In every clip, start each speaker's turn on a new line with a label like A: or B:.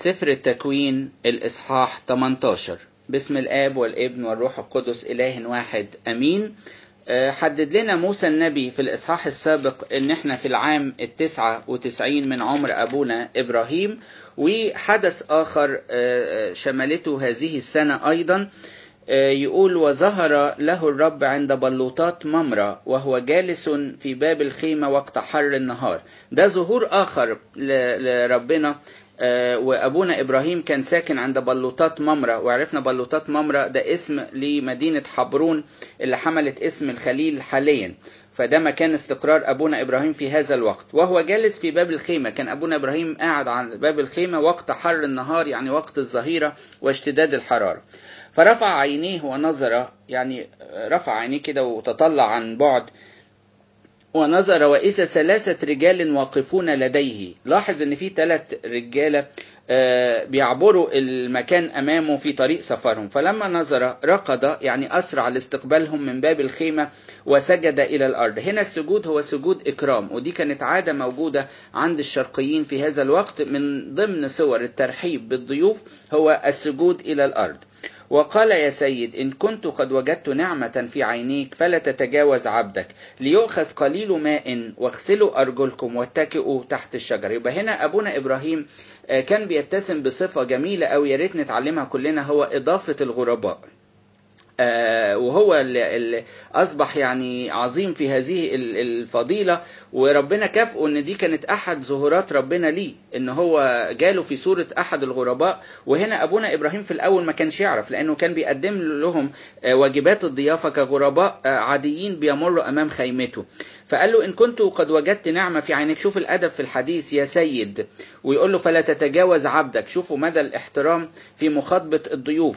A: سفر التكوين الإصحاح 18 باسم الآب والابن والروح القدس إله واحد أمين آه، حدد لنا موسى النبي في الإصحاح السابق إن إحنا في العام التسعة وتسعين من عمر أبونا إبراهيم وحدث آخر آه، شملته هذه السنة أيضا آه، يقول وظهر له الرب عند بلوطات ممرة وهو جالس في باب الخيمة وقت حر النهار ده ظهور آخر ل- لربنا آه، وابونا ابراهيم كان ساكن عند بلوطات ممرة وعرفنا بلوطات ممرة ده اسم لمدينة حبرون اللي حملت اسم الخليل حاليا فده مكان استقرار ابونا ابراهيم في هذا الوقت وهو جالس في باب الخيمه كان ابونا ابراهيم قاعد على باب الخيمه وقت حر النهار يعني وقت الظهيره واشتداد الحراره فرفع عينيه ونظر يعني رفع عينيه كده وتطلع عن بعد ونظر وإذا ثلاثة رجال واقفون لديه لاحظ ان في ثلاث رجالة آه، بيعبروا المكان امامه في طريق سفرهم فلما نظر ركض يعني اسرع لاستقبالهم من باب الخيمه وسجد الى الارض هنا السجود هو سجود اكرام ودي كانت عاده موجوده عند الشرقيين في هذا الوقت من ضمن صور الترحيب بالضيوف هو السجود الى الارض وقال يا سيد إن كنت قد وجدت نعمة في عينيك فلا تتجاوز عبدك ليؤخذ قليل ماء واغسلوا أرجلكم واتكئوا تحت الشجر يبقى هنا أبونا إبراهيم آه، كان بيتسم بصفة جميلة أو يا ريت نتعلمها كلنا هو إضافة الغرباء آه، وهو اللي اللي اصبح يعني عظيم في هذه ال- الفضيله وربنا كافئه ان دي كانت احد ظهورات ربنا ليه ان هو جاله في صوره احد الغرباء وهنا ابونا ابراهيم في الاول ما كانش يعرف لانه كان بيقدم لهم آه، واجبات الضيافه كغرباء آه، عاديين بيمروا امام خيمته فقال له ان كنت قد وجدت نعمه في عينك شوف الادب في الحديث يا سيد ويقول له فلا تتجاوز عبدك شوفوا مدى الاحترام في مخاطبه الضيوف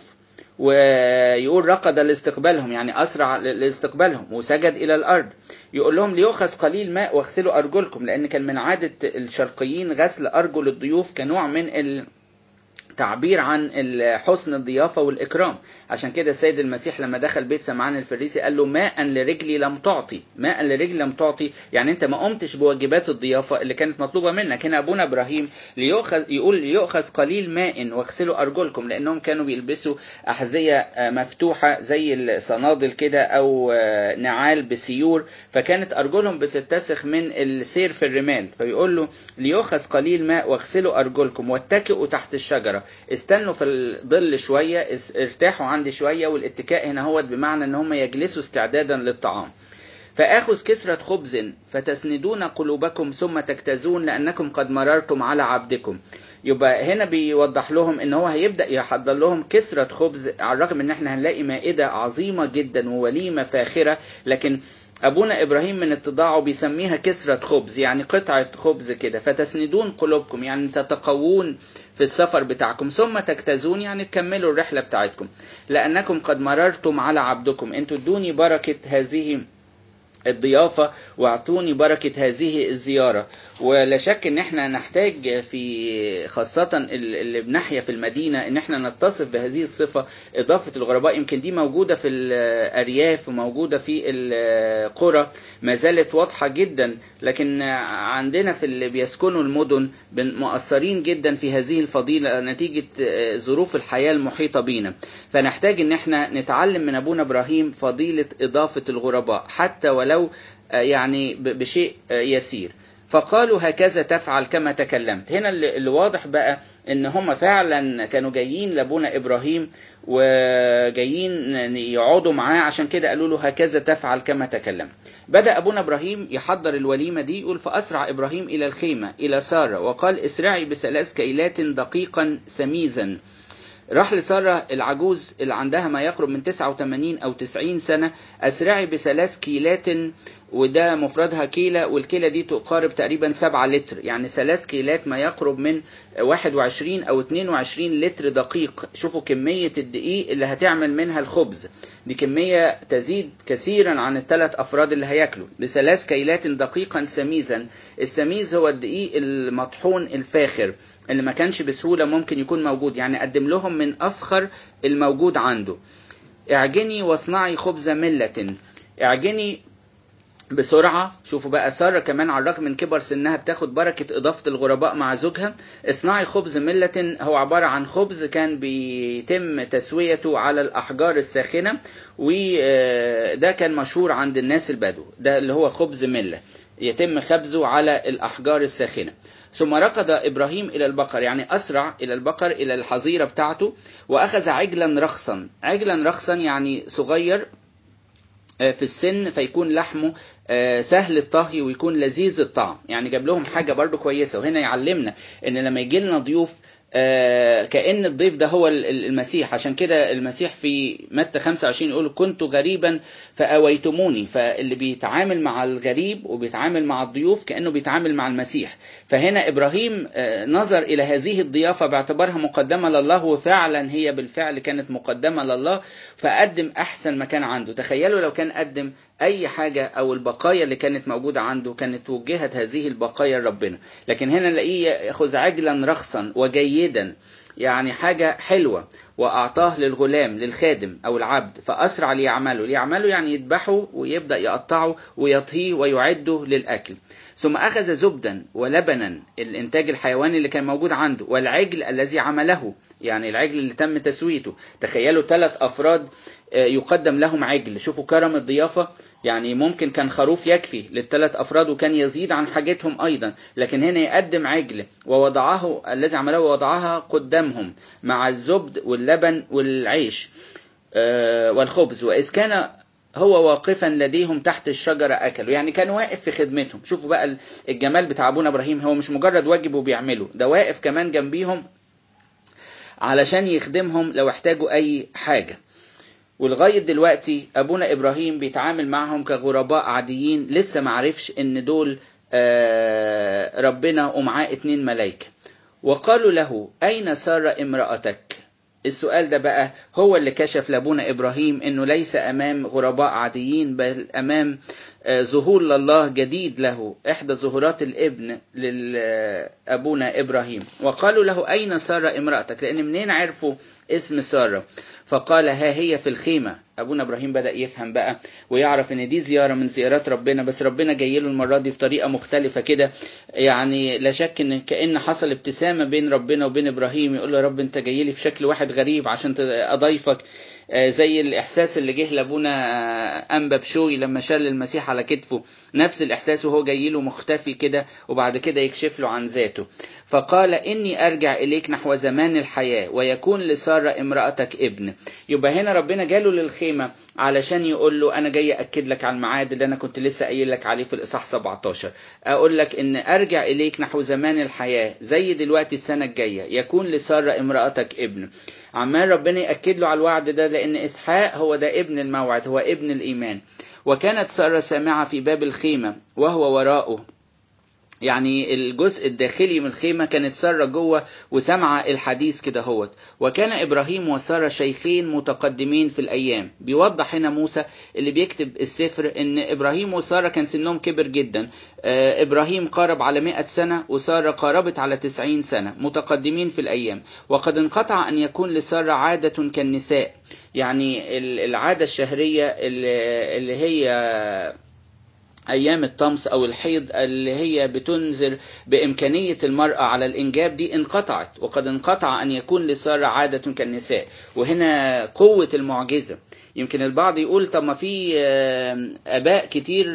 A: ويقول رقد لاستقبالهم يعني أسرع لاستقبالهم وسجد إلى الأرض يقول لهم ليؤخذ قليل ماء واغسلوا أرجلكم لأن كان من عادة الشرقيين غسل أرجل الضيوف كنوع من ال... تعبير عن ال- حسن الضيافة والإكرام عشان كده السيد المسيح لما دخل بيت سمعان الفريسي قال له ماء لرجلي لم تعطي ماء لرجلي لم تعطي يعني انت ما قمتش بواجبات الضيافة اللي كانت مطلوبة منك هنا أبونا إبراهيم ليؤخذ يقول ليؤخذ قليل ماء واغسلوا أرجلكم لأنهم كانوا بيلبسوا أحذية آه، مفتوحة زي الصنادل كده أو آه، نعال بسيور فكانت أرجلهم بتتسخ من السير في الرمال فيقول له ليؤخذ قليل ماء واغسلوا أرجلكم واتكئوا تحت الشجرة استنوا في الظل شوية اس- ارتاحوا عندي شوية والاتكاء هنا هو بمعنى ان هم يجلسوا استعدادا للطعام فآخذ كسرة خبز فتسندون قلوبكم ثم تجتازون لأنكم قد مررتم على عبدكم يبقى هنا بيوضح لهم ان هو هيبدا يحضر لهم كسرة خبز على الرغم ان احنا هنلاقي مائدة عظيمة جدا ووليمة فاخرة لكن ابونا ابراهيم من اتضاعه بيسميها كسرة خبز يعني قطعة خبز كده فتسندون قلوبكم يعني تتقوون في السفر بتاعكم ثم تجتازون يعني تكملوا الرحلة بتاعتكم لأنكم قد مررتم على عبدكم انتوا ادوني بركة هذه الضيافة واعطوني بركة هذه الزيارة ولا شك ان احنا نحتاج في خاصة ال- اللي بنحيا في المدينة ان احنا نتصف بهذه الصفة اضافة الغرباء يمكن دي موجودة في الارياف وموجودة في القرى ما زالت واضحة جدا لكن عندنا في اللي بيسكنوا المدن بن- مؤثرين جدا في هذه الفضيلة نتيجة آه، ظروف الحياة المحيطة بينا فنحتاج ان احنا نتعلم من ابونا ابراهيم فضيلة اضافة الغرباء حتى ولو آه، يعني ب- بشيء آه، يسير فقالوا هكذا تفعل كما تكلمت هنا اللي اللي واضح بقى ان هم فعلا كانوا جايين لابونا ابراهيم وجايين يقعدوا معاه عشان كده قالوا له هكذا تفعل كما تكلمت بدأ أبونا إبراهيم يحضر الوليمة دي يقول فأسرع إبراهيم إلى الخيمة إلى سارة وقال اسرعي بثلاث كيلات دقيقا سميزا راح لسارة العجوز اللي عندها ما يقرب من 89 أو 90 سنة أسرعي بثلاث كيلات وده مفردها كيلة والكيلة دي تقارب تقريبا 7 لتر يعني ثلاث كيلات ما يقرب من 21 أو 22 لتر دقيق شوفوا كمية الدقيق اللي هتعمل منها الخبز دي كمية تزيد كثيرا عن الثلاث أفراد اللي هياكلوا بثلاث كيلات دقيقا سميزا السميز هو الدقيق المطحون الفاخر اللي ما كانش بسهولة ممكن يكون موجود يعني قدم لهم من أفخر الموجود عنده اعجني واصنعي خبز ملة اعجني بسرعة شوفوا بقى سارة كمان على الرغم من كبر سنها بتاخد بركة إضافة الغرباء مع زوجها اصنعي خبز ملة هو عبارة عن خبز كان بيتم تسويته على الأحجار الساخنة وده كان مشهور عند الناس البدو ده اللي هو خبز ملة يتم خبزه على الأحجار الساخنة ثم ركض إبراهيم إلى البقر يعني أسرع إلى البقر إلى الحظيرة بتاعته وأخذ عجلا رخصا عجلا رخصا يعني صغير في السن فيكون لحمه سهل الطهي ويكون لذيذ الطعم يعني جاب لهم حاجة برضو كويسة وهنا يعلمنا ان لما يجي لنا ضيوف كأن الضيف ده هو المسيح عشان كده المسيح في متى 25 يقول كنت غريبا فأويتموني فاللي بيتعامل مع الغريب وبيتعامل مع الضيوف كأنه بيتعامل مع المسيح فهنا إبراهيم نظر إلى هذه الضيافة باعتبارها مقدمة لله وفعلا هي بالفعل كانت مقدمة لله فقدم أحسن ما كان عنده تخيلوا لو كان قدم أي حاجة أو البقايا اللي كانت موجودة عنده كانت وجهت هذه البقايا لربنا لكن هنا نلاقيه يأخذ عجلا رخصا وجيدا يعني حاجة حلوة وأعطاه للغلام للخادم أو العبد فأسرع ليعمله ليعمله يعني يذبحه ويبدأ يقطعه ويطهيه ويعده للأكل ثم أخذ زبدا ولبنا الإنتاج الحيواني اللي كان موجود عنده والعجل الذي عمله يعني العجل اللي تم تسويته تخيلوا ثلاث أفراد يقدم لهم عجل شوفوا كرم الضيافة يعني ممكن كان خروف يكفي للثلاث أفراد وكان يزيد عن حاجتهم أيضا لكن هنا يقدم عجل ووضعه الذي عمله ووضعها قدامهم مع الزبد واللبن والعيش والخبز وإذ كان هو واقفا لديهم تحت الشجرة أكلوا يعني كان واقف في خدمتهم شوفوا بقى الجمال بتاع أبونا إبراهيم هو مش مجرد واجب وبيعمله ده واقف كمان جنبيهم علشان يخدمهم لو احتاجوا أي حاجة ولغاية دلوقتي أبونا إبراهيم بيتعامل معهم كغرباء عاديين لسه معرفش إن دول ربنا ومعاه اتنين ملايكة وقالوا له أين سار امرأتك السؤال ده بقى هو اللي كشف لابونا إبراهيم أنه ليس أمام غرباء عاديين بل أمام ظهور لله جديد له إحدى ظهورات الابن لأبونا إبراهيم وقالوا له أين سارة امرأتك لأن منين عرفوا اسم سارة فقال ها هي في الخيمة أبونا إبراهيم بدأ يفهم بقى ويعرف إن دي زيارة من زيارات ربنا بس ربنا جاي له المرة دي بطريقة مختلفة كده يعني لا شك إن كأن حصل ابتسامة بين ربنا وبين إبراهيم يقول له يا رب أنت جاي لي في شكل واحد غريب عشان أضيفك زي الإحساس اللي جه لأبونا أنبا بشوي لما شال المسيح على كتفه نفس الإحساس وهو جاي له مختفي كده وبعد كده يكشف له عن ذاته فقال إني أرجع إليك نحو زمان الحياة ويكون لسارة امرأتك ابن يبقى هنا ربنا جاله للخيمة علشان يقول له أنا جاي أكد لك على الميعاد اللي أنا كنت لسه قايل لك عليه في الإصحاح 17 أقول لك إن أرجع إليك نحو زمان الحياة زي دلوقتي السنة الجاية يكون لسارة امرأتك ابن عمال ربنا يأكد له على الوعد ده لأن إسحاق هو ده ابن الموعد هو ابن الإيمان وكانت سارة سامعة في باب الخيمة وهو وراءه يعني الجزء الداخلي من الخيمة كانت سارة جوه وسمع الحديث كده هوت وكان إبراهيم وسارة شيخين متقدمين في الأيام بيوضح هنا موسى اللي بيكتب السفر إن إبراهيم وسارة كان سنهم كبر جدا آه إبراهيم قارب على مئة سنة وسارة قاربت على تسعين سنة متقدمين في الأيام وقد انقطع أن يكون لسارة عادة كالنساء يعني العادة الشهرية اللي هي أيام الطمس أو الحيض اللي هي بتنذر بإمكانية المرأة على الإنجاب دي انقطعت وقد انقطع أن يكون لسارة عادة كالنساء وهنا قوة المعجزة يمكن البعض يقول طب ما في آباء كتير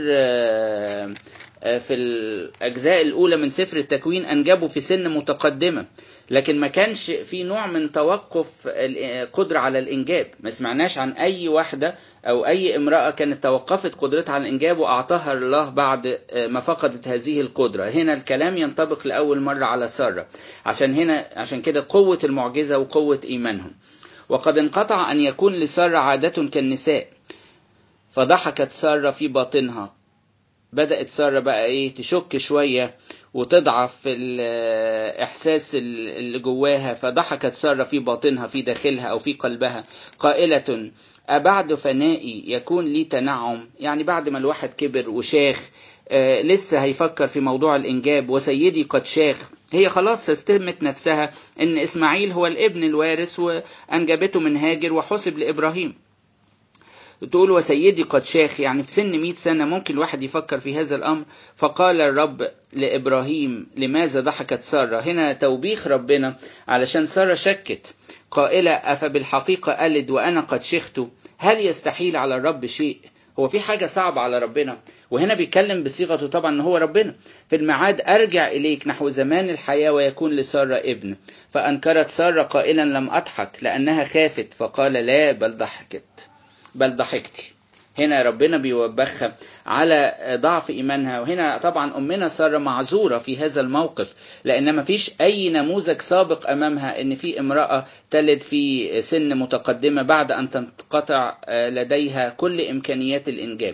A: في الأجزاء الأولى من سفر التكوين أنجبوا في سن متقدمة لكن ما كانش في نوع من توقف القدرة على الإنجاب ما سمعناش عن أي واحدة أو أي امرأة كانت توقفت قدرتها على الإنجاب وأعطاها الله بعد ما فقدت هذه القدرة هنا الكلام ينطبق لأول مرة على سارة عشان هنا عشان كده قوة المعجزة وقوة إيمانهم وقد انقطع أن يكون لسارة عادة كالنساء فضحكت سارة في باطنها بدأت سارة بقى إيه تشك شوية وتضعف في الإحساس اللي جواها فضحكت سارة في باطنها في داخلها أو في قلبها قائلة أبعد فنائي يكون لي تنعم يعني بعد ما الواحد كبر وشاخ آه لسه هيفكر في موضوع الإنجاب وسيدي قد شاخ هي خلاص استهمت نفسها إن إسماعيل هو الابن الوارث وأنجبته من هاجر وحسب لإبراهيم تقول وسيدي قد شاخ يعني في سن 100 سنة ممكن الواحد يفكر في هذا الأمر فقال الرب لإبراهيم لماذا ضحكت سارة هنا توبيخ ربنا علشان سارة شكت قائلة أفبالحقيقة ألد وأنا قد شخت هل يستحيل على الرب شيء هو في حاجة صعبة على ربنا وهنا بيتكلم بصيغته طبعا ان هو ربنا في الميعاد ارجع اليك نحو زمان الحياة ويكون لسارة ابن فانكرت سارة قائلا لم اضحك لانها خافت فقال لا بل ضحكت بل ضحكتي هنا ربنا بيوبخها على ضعف ايمانها وهنا طبعا امنا ساره معذوره في هذا الموقف لان ما فيش اي نموذج سابق امامها ان في امراه تلد في سن متقدمه بعد ان تنقطع لديها كل امكانيات الانجاب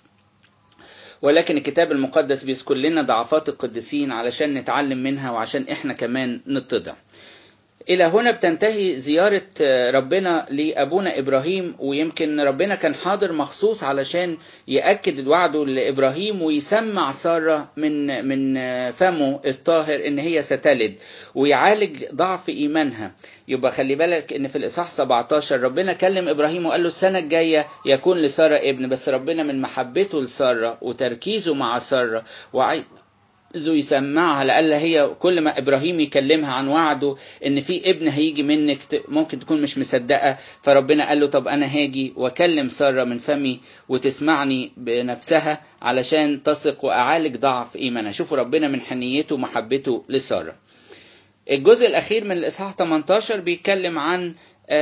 A: ولكن الكتاب المقدس بيذكر لنا ضعفات القديسين علشان نتعلم منها وعشان احنا كمان نتضع إلى هنا بتنتهي زيارة ربنا لأبونا إبراهيم ويمكن ربنا كان حاضر مخصوص علشان يأكد وعده لإبراهيم ويسمع سارة من من فمه الطاهر إن هي ستلد ويعالج ضعف إيمانها يبقى خلي بالك إن في الإصحاح 17 ربنا كلم إبراهيم وقال له السنة الجاية يكون لسارة ابن بس ربنا من محبته لسارة وتركيزه مع سارة وعايز عايزه يسمعها لألا هي كل ما إبراهيم يكلمها عن وعده إن في ابن هيجي منك ممكن تكون مش مصدقة فربنا قال له طب أنا هاجي وأكلم سارة من فمي وتسمعني بنفسها علشان تثق وأعالج ضعف إيمانها شوفوا ربنا من حنيته ومحبته لسارة الجزء الأخير من الإصحاح 18 بيتكلم عن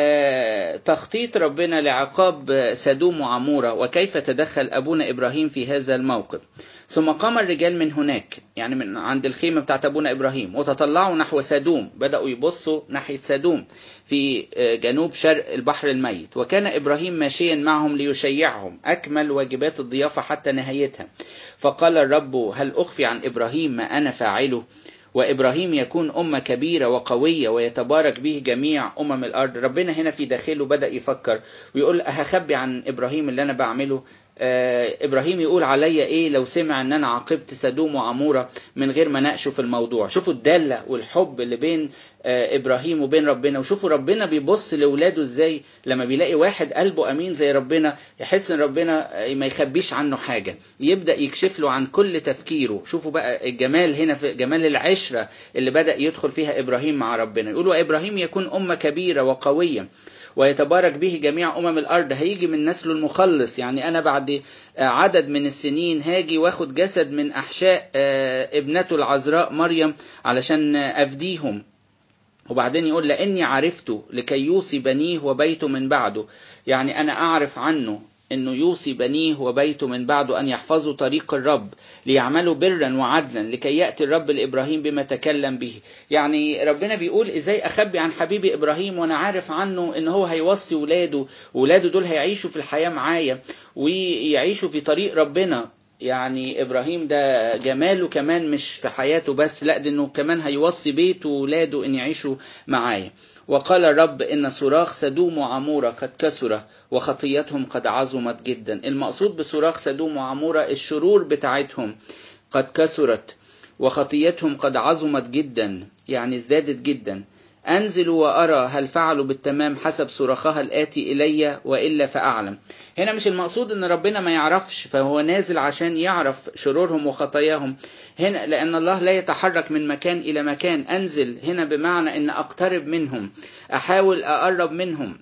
A: تخطيط ربنا لعقاب سدوم وعمورة وكيف تدخل أبونا إبراهيم في هذا الموقف ثم قام الرجال من هناك يعني من عند الخيمة بتاعت أبونا إبراهيم وتطلعوا نحو سدوم بدأوا يبصوا ناحية سدوم في جنوب شرق البحر الميت وكان إبراهيم ماشيا معهم ليشيعهم أكمل واجبات الضيافة حتى نهايتها فقال الرب هل أخفي عن إبراهيم ما أنا فاعله وإبراهيم يكون أمة كبيرة وقوية ويتبارك به جميع أمم الأرض ربنا هنا في داخله بدأ يفكر ويقول هخبي عن إبراهيم اللي أنا بعمله آه إبراهيم يقول عليا إيه لو سمع إن أنا عاقبت سدوم وعمورة من غير ما ناقشه في الموضوع شوفوا الدالة والحب اللي بين آه إبراهيم وبين ربنا وشوفوا ربنا بيبص لأولاده إزاي لما بيلاقي واحد قلبه أمين زي ربنا يحس إن ربنا ما يخبيش عنه حاجة يبدأ يكشف له عن كل تفكيره شوفوا بقى الجمال هنا في جمال العشرة اللي بدأ يدخل فيها إبراهيم مع ربنا يقول وإبراهيم يكون أمة كبيرة وقوية ويتبارك به جميع أمم الأرض هيجي من نسله المخلص يعني أنا بعد عدد من السنين هاجي واخد جسد من أحشاء ابنته العذراء مريم علشان أفديهم وبعدين يقول لأني عرفته لكي يوصي بنيه وبيته من بعده يعني أنا أعرف عنه انه يوصي بنيه وبيته من بعده ان يحفظوا طريق الرب ليعملوا برا وعدلا لكي ياتي الرب لابراهيم بما تكلم به يعني ربنا بيقول ازاي اخبي عن حبيبي ابراهيم وانا عارف عنه ان هو هيوصي ولاده ولاده دول هيعيشوا في الحياه معايا ويعيشوا في طريق ربنا يعني ابراهيم ده جماله كمان مش في حياته بس لا ده انه كمان هيوصي بيته وولاده ان يعيشوا معايا وقال الرب إن صراخ سدوم وعمورة قد كسر وخطيتهم قد عظمت جدا المقصود بصراخ سدوم وعمورة الشرور بتاعتهم قد كسرت وخطيتهم قد عظمت جدا يعني ازدادت جدا أنزل وأرى هل فعلوا بالتمام حسب صراخها الآتي إلي وإلا فأعلم هنا مش المقصود ان ربنا ما يعرفش فهو نازل عشان يعرف شرورهم وخطاياهم هنا لان الله لا يتحرك من مكان الى مكان انزل هنا بمعنى ان اقترب منهم احاول اقرب منهم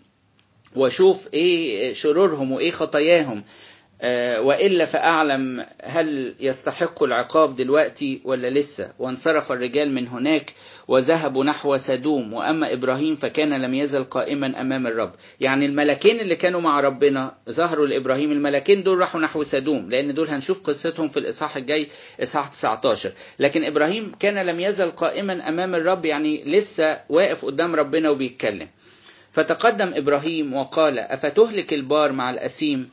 A: واشوف ايه شرورهم وايه خطاياهم وإلا فأعلم هل يستحق العقاب دلوقتي ولا لسه وانصرف الرجال من هناك وذهبوا نحو سدوم وأما إبراهيم فكان لم يزل قائما أمام الرب يعني الملكين اللي كانوا مع ربنا ظهروا لإبراهيم الملكين دول راحوا نحو سدوم لأن دول هنشوف قصتهم في الإصحاح الجاي إصحاح 19 لكن إبراهيم كان لم يزل قائما أمام الرب يعني لسه واقف قدام ربنا وبيتكلم فتقدم إبراهيم وقال أفتهلك البار مع الأسيم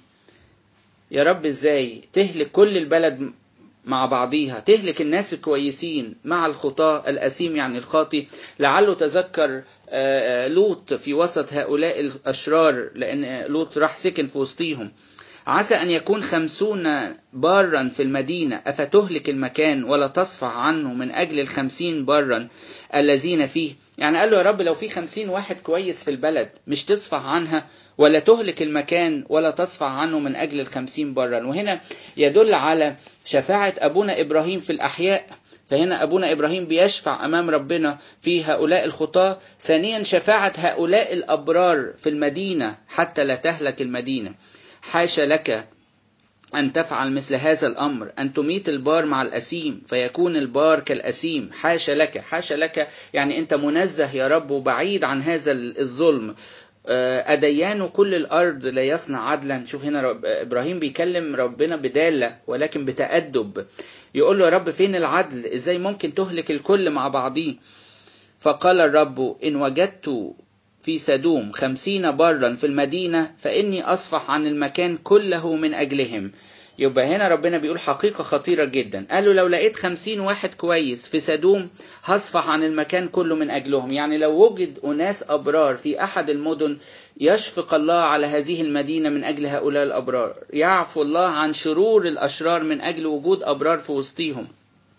A: يا رب ازاي تهلك كل البلد مع بعضيها تهلك الناس الكويسين مع الخطاة الأسيم يعني الخاطي لعله تذكر لوط في وسط هؤلاء الأشرار لأن لوط راح سكن في وسطيهم عسى أن يكون خمسون بارا في المدينة أفتهلك المكان ولا تصفح عنه من أجل الخمسين بارا الذين فيه يعني قال له يا رب لو في خمسين واحد كويس في البلد مش تصفح عنها ولا تهلك المكان ولا تصفح عنه من أجل الخمسين برا وهنا يدل على شفاعة أبونا إبراهيم في الأحياء فهنا أبونا إبراهيم بيشفع أمام ربنا في هؤلاء الخطاة ثانيا شفاعة هؤلاء الأبرار في المدينة حتى لا تهلك المدينة حاشا لك أن تفعل مثل هذا الأمر أن تميت البار مع الأسيم فيكون البار كالأسيم حاشا لك حاشا لك يعني أنت منزه يا رب وبعيد عن هذا الظلم أديان كل الأرض لا يصنع عدلا شوف هنا رب إبراهيم بيكلم ربنا بدالة ولكن بتأدب يقول له يا رب فين العدل إزاي ممكن تهلك الكل مع بعضيه فقال الرب إن وجدت في سدوم خمسين برا في المدينة فإني أصفح عن المكان كله من أجلهم يبقى هنا ربنا بيقول حقيقة خطيرة جدا قال له لو لقيت خمسين واحد كويس في سدوم هصفح عن المكان كله من أجلهم يعني لو وجد أناس أبرار في أحد المدن يشفق الله على هذه المدينة من أجل هؤلاء الأبرار يعفو الله عن شرور الأشرار من أجل وجود أبرار في وسطهم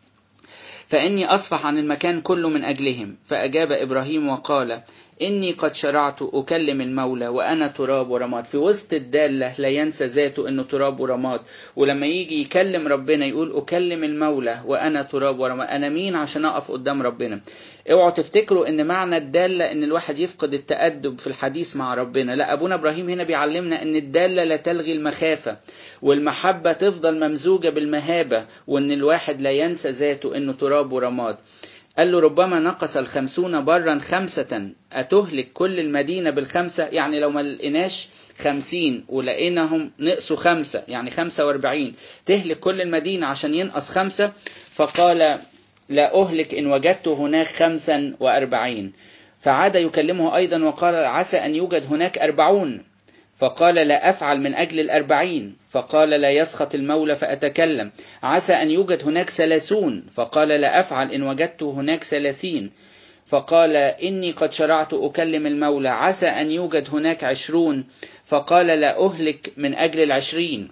A: فإني أصفح عن المكان كله من أجلهم فأجاب إبراهيم وقال إني قد شرعت أكلم المولى وأنا تراب ورماد في وسط الدالة لا ينسى ذاته إنه تراب ورماد ولما يجي يكلم ربنا يقول أكلم المولى وأنا تراب ورماد أنا مين عشان أقف قدام ربنا اوعوا تفتكروا ان معنى الدالة ان الواحد يفقد التأدب في الحديث مع ربنا لا ابونا ابراهيم هنا بيعلمنا ان الدالة لا تلغي المخافة والمحبة تفضل ممزوجة بالمهابة وان الواحد لا ينسى ذاته انه تراب ورماد قال له ربما نقص الخمسون برا خمسة أتهلك كل المدينة بالخمسة يعني لو ما لقيناش خمسين ولقيناهم نقصوا خمسة يعني خمسة واربعين تهلك كل المدينة عشان ينقص خمسة فقال لا أهلك إن وجدت هناك خمسا وأربعين فعاد يكلمه أيضا وقال عسى أن يوجد هناك أربعون فقال لا أفعل من أجل الأربعين فقال لا يسخط المولى فأتكلم عسى أن يوجد هناك ثلاثون فقال لا أفعل إن وجدت هناك ثلاثين فقال إني قد شرعت أكلم المولى عسى أن يوجد هناك عشرون فقال لا أهلك من أجل العشرين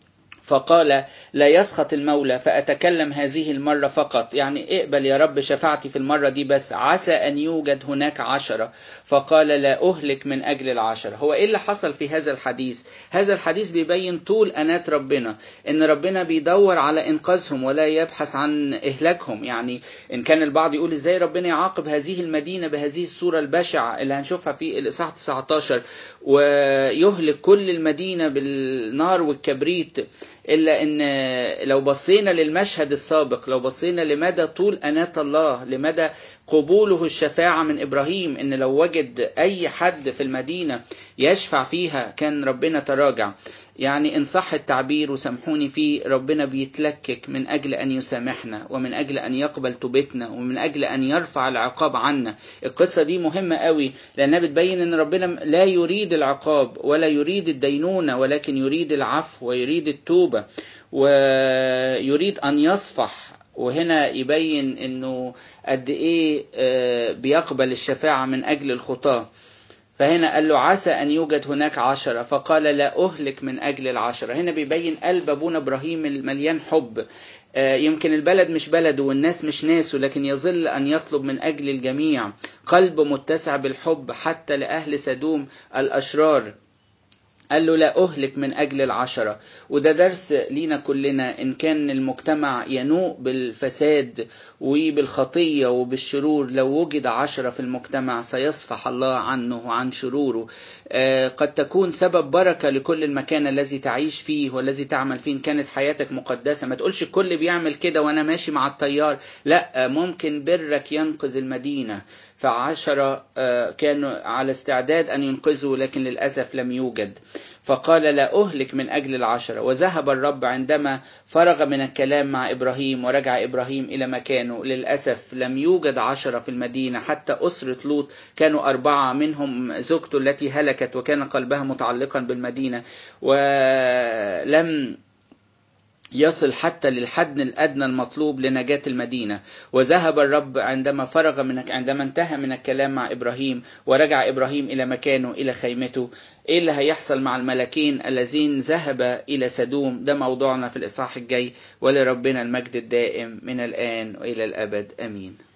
A: فقال لا يسخط المولى فأتكلم هذه المرة فقط يعني اقبل يا رب شفاعتي في المرة دي بس عسى أن يوجد هناك عشرة فقال لا أهلك من أجل العشرة هو إيه اللي حصل في هذا الحديث هذا الحديث بيبين طول أنات ربنا إن ربنا بيدور على إنقاذهم ولا يبحث عن إهلاكهم يعني إن كان البعض يقول إزاي ربنا يعاقب هذه المدينة بهذه الصورة البشعة اللي هنشوفها في الإصحاح 19 ويهلك كل المدينة بالنار والكبريت إلا إن لو بصينا للمشهد السابق لو بصينا لمدى طول أناة الله لمدى قبوله الشفاعة من إبراهيم إن لو وجد أي حد في المدينة يشفع فيها كان ربنا تراجع يعني إن صح التعبير وسامحوني فيه ربنا بيتلكك من أجل أن يسامحنا ومن أجل أن يقبل توبتنا ومن أجل أن يرفع العقاب عنا القصة دي مهمة قوي لأنها بتبين أن ربنا لا يريد العقاب ولا يريد الدينونة ولكن يريد العفو ويريد التوبة ويريد أن يصفح وهنا يبين أنه قد إيه بيقبل الشفاعة من أجل الخطاه فهنا قال له عسى أن يوجد هناك عشرة فقال لا أهلك من أجل العشرة هنا بيبين قلب أبونا إبراهيم المليان حب يمكن البلد مش بلده والناس مش ناسه لكن يظل أن يطلب من أجل الجميع قلب متسع بالحب حتى لأهل سدوم الأشرار قال له لا أهلك من أجل العشرة وده درس لينا كلنا إن كان المجتمع ينوء بالفساد وبالخطية وبالشرور لو وجد عشرة في المجتمع سيصفح الله عنه وعن شروره آه قد تكون سبب بركة لكل المكان الذي تعيش فيه والذي تعمل فيه إن كانت حياتك مقدسة ما تقولش الكل بيعمل كده وأنا ماشي مع التيار لا ممكن برك ينقذ المدينة فعشرة آه كانوا على استعداد أن ينقذوا لكن للأسف لم يوجد فقال لا أهلك من أجل العشرة وذهب الرب عندما فرغ من الكلام مع إبراهيم ورجع إبراهيم إلى مكانه للأسف لم يوجد عشرة في المدينة حتى أسرة لوط كانوا أربعة منهم زوجته التي هلكت وكان قلبها متعلقا بالمدينة ولم يصل حتى للحد الأدنى المطلوب لنجاة المدينة وذهب الرب عندما فرغ من عندما انتهى من الكلام مع إبراهيم ورجع إبراهيم إلى مكانه إلى خيمته إيه اللي هيحصل مع الملكين الذين ذهب إلى سدوم ده موضوعنا في الإصحاح الجاي ولربنا المجد الدائم من الآن وإلى الأبد أمين